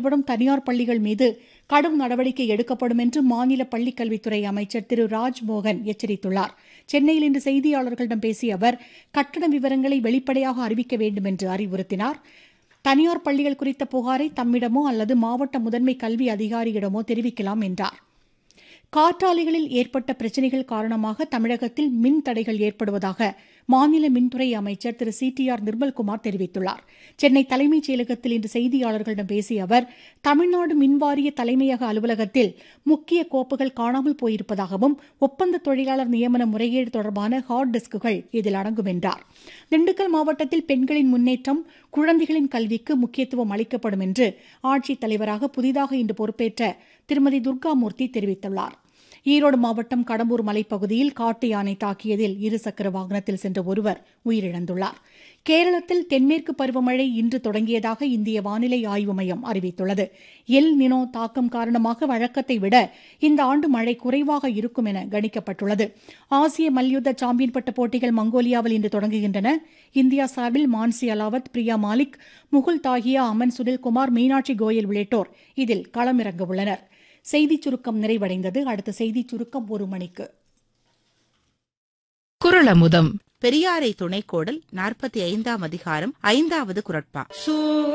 செயல்படும் தனியார் பள்ளிகள் மீது கடும் நடவடிக்கை எடுக்கப்படும் என்று மாநில பள்ளிக்கல்வித்துறை அமைச்சர் திரு ராஜ்மோகன் எச்சரித்துள்ளார் சென்னையில் இன்று செய்தியாளர்களிடம் பேசிய அவர் கட்டண விவரங்களை வெளிப்படையாக அறிவிக்க வேண்டும் என்று அறிவுறுத்தினார் தனியார் பள்ளிகள் குறித்த புகாரை தம்மிடமோ அல்லது மாவட்ட முதன்மை கல்வி அதிகாரியிடமோ தெரிவிக்கலாம் என்றார் காற்றாலைகளில் ஏற்பட்ட பிரச்சினைகள் காரணமாக தமிழகத்தில் மின் தடைகள் ஏற்படுவதாக மாநில மின்துறை அமைச்சர் Thiru C D R Nirmalkumar தெரிவித்துள்ளார் சென்னை தலைமைச் செயலகத்தில் இன்று செய்தியாளர்களிடம் பேசிய அவர் தமிழ்நாடு மின்வாரிய தலைமையக அலுவலகத்தில் முக்கிய கோப்புகள் காணாமல் போயிருப்பதாகவும் ஒப்பந்த தொழிலாளர் நியமன முறைகேடு தொடர்பான ஹார்ட் டிஸ்குகள் இதில் அடங்கும் என்றார் திண்டுக்கல் மாவட்டத்தில் பெண்களின் முன்னேற்றம் குழந்தைகளின் கல்விக்கு முக்கியத்துவம் அளிக்கப்படும் என்று ஆட்சித் தலைவராக புதிதாக இன்று பொறுப்பேற்ற திருமதி துர்காமூர்த்தி தெரிவித்துள்ளார் ஈரோடு மாவட்டம் கடம்பூர் மலைப்பகுதியில் காட்டு யானை தாக்கியதில் இருசக்கர வாகனத்தில் சென்ற ஒருவர் உயிரிழந்துள்ளார் கேரளத்தில் தென்மேற்கு பருவமழை இன்று தொடங்கியதாக இந்திய வானிலை ஆய்வு மையம் அறிவித்துள்ளது எல் நினோ தாக்கம் காரணமாக வழக்கத்தை விட இந்த ஆண்டு மழை குறைவாக இருக்கும் என கணிக்கப்பட்டுள்ளது ஆசிய மல்யுத்த சாம்பியன் பட்ட போட்டிகள் மங்கோலியாவில் இன்று தொடங்குகின்றன இந்தியா சார்பில் மான்சி அலாவத் பிரியா மாலிக் முகுல் தாகியா அமன் சுனில்குமார் மீனாட்சி கோயல் உள்ளிட்டோர் இதில் களமிறங்க உள்ளனர் செய்திச் சுருக்கம் நிறைவடைந்தது அடுத்த செய்திச் சுருக்கம் ஒரு மணிக்கு குரளமுதம் பெரியாரை துணைக்கோடல் நாற்பத்தி ஐந்தாம் அதிகாரம் ஐந்தாவது குரட்பா